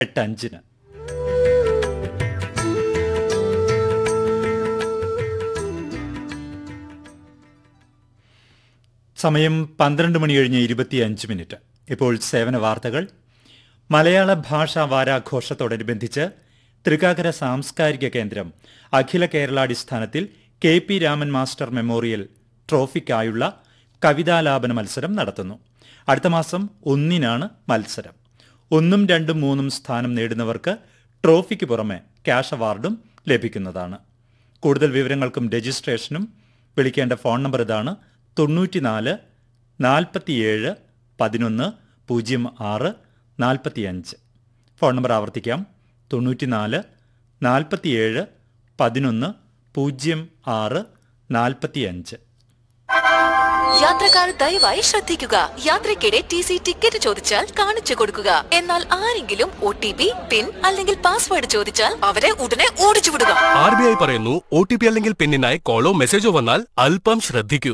എട്ട് അഞ്ചിന് സമയം പന്ത്രണ്ട് മണി കഴിഞ്ഞ് ഇരുപത്തിയഞ്ച് മിനിറ്റ് ഇപ്പോൾ സേവന വാർത്തകൾ മലയാള ഭാഷാ വാരാഘോഷത്തോടനുബന്ധിച്ച് തൃക്കാക്കര സാംസ്കാരിക കേന്ദ്രം അഖില കേരളാടിസ്ഥാനത്തിൽ K P Raman master memorial ട്രോഫിക്കായുള്ള കവിതാലാപന മത്സരം നടത്തുന്നു അടുത്ത മാസം ഒന്നിനാണ് മത്സരം ഒന്നും രണ്ടും മൂന്നും സ്ഥാനം നേടുന്നവർക്ക് ട്രോഫിക്ക് പുറമെ ക്യാഷ് അവാർഡും ലഭിക്കുന്നതാണ് കൂടുതൽ വിവരങ്ങൾക്കും രജിസ്ട്രേഷനും വിളിക്കേണ്ട ഫോൺ നമ്പർ ഇതാണ് തൊണ്ണൂറ്റിനാല് നാൽപ്പത്തിയേഴ് പതിനൊന്ന് പൂജ്യം ആറ് നാൽപ്പത്തിയഞ്ച് ഫോൺ നമ്പർ ആവർത്തിക്കാം തൊണ്ണൂറ്റിനാല് നാൽപ്പത്തിയേഴ് പതിനൊന്ന് പൂജ്യം ആറ് നാൽപ്പത്തിയഞ്ച് യാത്രക്കാർ ദയവായി ശ്രദ്ധിക്കുക യാത്രയ്ക്കിടെ ടി സി ടിക്കറ്റ് ചോദിച്ചാൽ കാണിച്ചു കൊടുക്കുക എന്നാൽ ആരെങ്കിലും ഒ ടി പി പിൻ അല്ലെങ്കിൽ പാസ്വേഡ് ചോദിച്ചാൽ അവരെ ഉടനെ ഓടിച്ചു വിടുക ആർ ബി ഐ പറയുന്നു ഒ ടി പി അല്ലെങ്കിൽ പിന്നിനായി കോളോ മെസ്സേജോ വന്നാൽ അല്പം ശ്രദ്ധിക്കൂ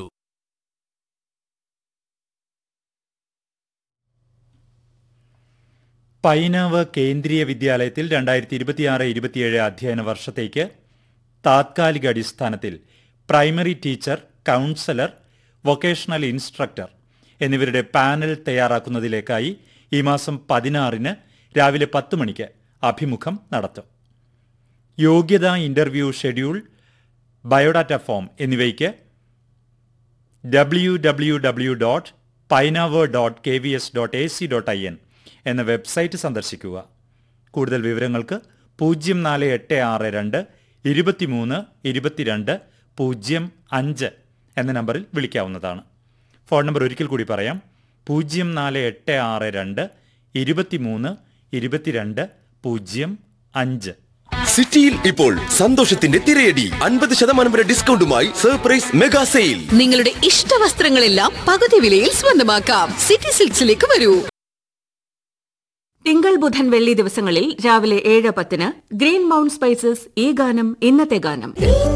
പൈനാവ് കേന്ദ്രീയ വിദ്യാലയത്തിൽ രണ്ടായിരത്തി ഇരുപത്തിയാറ് ഇരുപത്തിയേഴ് അധ്യയന വർഷത്തേക്ക് താത്കാലിക അടിസ്ഥാനത്തിൽ primary teacher counsellor vocational instructor എന്നിവരുടെ പാനൽ തയ്യാറാക്കുന്നതിലേക്കായി ഈ മാസം പതിനാറിന് രാവിലെ പത്ത് മണിക്ക് അഭിമുഖം നടത്തും യോഗ്യതാ ഇന്റർവ്യൂ ഷെഡ്യൂൾ ബയോഡാറ്റ ഫോം എന്നിവയ്ക്ക് W W W dot Painavu dot K V S dot A C dot I N എന്ന വെബ്സൈറ്റ് സന്ദർശിക്കുക കൂടുതൽ വിവരങ്ങൾക്ക് പൂജ്യം നാല് എട്ട് ആറ് രണ്ട് ഇരുപത്തിമൂന്ന് ഇരുപത്തിരണ്ട് പൂജ്യം അഞ്ച് എന്ന നമ്പറിൽ വിളിക്കാവുന്നതാണ് ഫോൺ നമ്പർ ഒരിക്കൽ കൂടി പറയാം പൂജ്യം നാല് എട്ട് ആറ് രണ്ട് ഇരുപത്തിമൂന്ന് ഇരുപത്തിരണ്ട് പൂജ്യം അഞ്ച് സിറ്റിയിൽ ഇപ്പോൾ സന്തോഷത്തിന്റെ തിരയടി അൻപത് ശതമാനം വരെ ഡിസ്കൗണ്ടുമായി സർപ്രൈസ് മെഗാ സെയിൽ നിങ്ങളുടെ ഇഷ്ട വസ്ത്രങ്ങളെല്ലാം പകുതി വിലയിൽ സ്വന്തമാക്കാം സിറ്റി സിൽക്സിലേക്ക് വരൂ തിങ്കൾ ബുധൻ വെള്ളി ദിവസങ്ങളിൽ രാവിലെ ഏഴ് പത്തിന് ഗ്രീൻ മൗണ്ട് സ്പൈസസ് ഈ ഗാനം ഇന്നത്തെ ഗാനം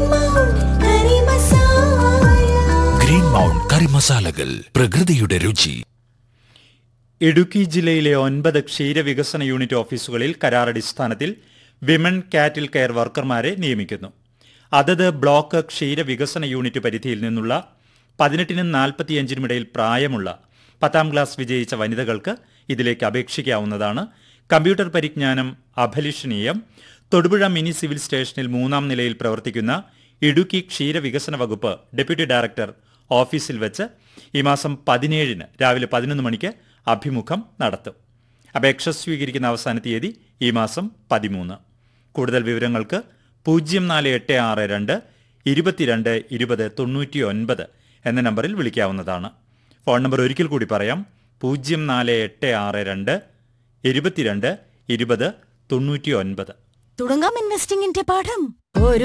ഗ്രീൻ മൗണ്ട് കറി മസാലകൾ പ്രകൃതിയുടെ രുചി ഇടുക്കി ജില്ലയിലെ ഒൻപത് ക്ഷീരവികസന യൂണിറ്റ് ഓഫീസുകളിൽ കരാറടിസ്ഥാനത്തിൽ വിമൻ കാറ്റിൽ കെയർ വർക്കർമാരെ നിയമിക്കുന്നു അതത് ബ്ലോക്ക് ക്ഷീരവികസന യൂണിറ്റ് പരിധിയിൽ നിന്നുള്ള പതിനെട്ടിനും നാൽപ്പത്തിയഞ്ചിനും ഇടയിൽ പ്രായമുള്ള പത്താം ക്ലാസ് വിജയിച്ച വനിതകൾക്ക് ഇതിലേക്ക് അപേക്ഷിക്കാവുന്നതാണ് കമ്പ്യൂട്ടർ പരിജ്ഞാനം അഭലിഷണീയം തൊടുപുഴ മിനി സിവിൽ സ്റ്റേഷനിൽ മൂന്നാം നിലയിൽ പ്രവർത്തിക്കുന്ന ഇടുക്കി ക്ഷീരവികസന വകുപ്പ് ഡെപ്യൂട്ടി ഡയറക്ടർ ഓഫീസിൽ വെച്ച് ഈ മാസം പതിനേഴിന് രാവിലെ പതിനൊന്ന് മണിക്ക് അഭിമുഖം നടത്തും അപേക്ഷ സ്വീകരിക്കുന്ന അവസാന തീയതി ഈ മാസം പതിമൂന്ന് കൂടുതൽ വിവരങ്ങൾക്ക് പൂജ്യം നാല് എട്ട് ആറ് രണ്ട് ഇരുപത്തിരണ്ട് ഇരുപത് തൊണ്ണൂറ്റി ഒൻപത് എന്ന നമ്പറിൽ വിളിക്കാവുന്നതാണ് ഫോൺ നമ്പർ ഒരിക്കൽ കൂടി പറയാം പൂജ്യം നാല് എട്ട് ആറ് രണ്ട് ഇരുപത്തിരണ്ട് ഇരുപത് തൊണ്ണൂറ്റി ഒൻപത് തുടങ്ങാം ഇൻവെസ്റ്റിംഗിന്റെ പാഠം ഒരു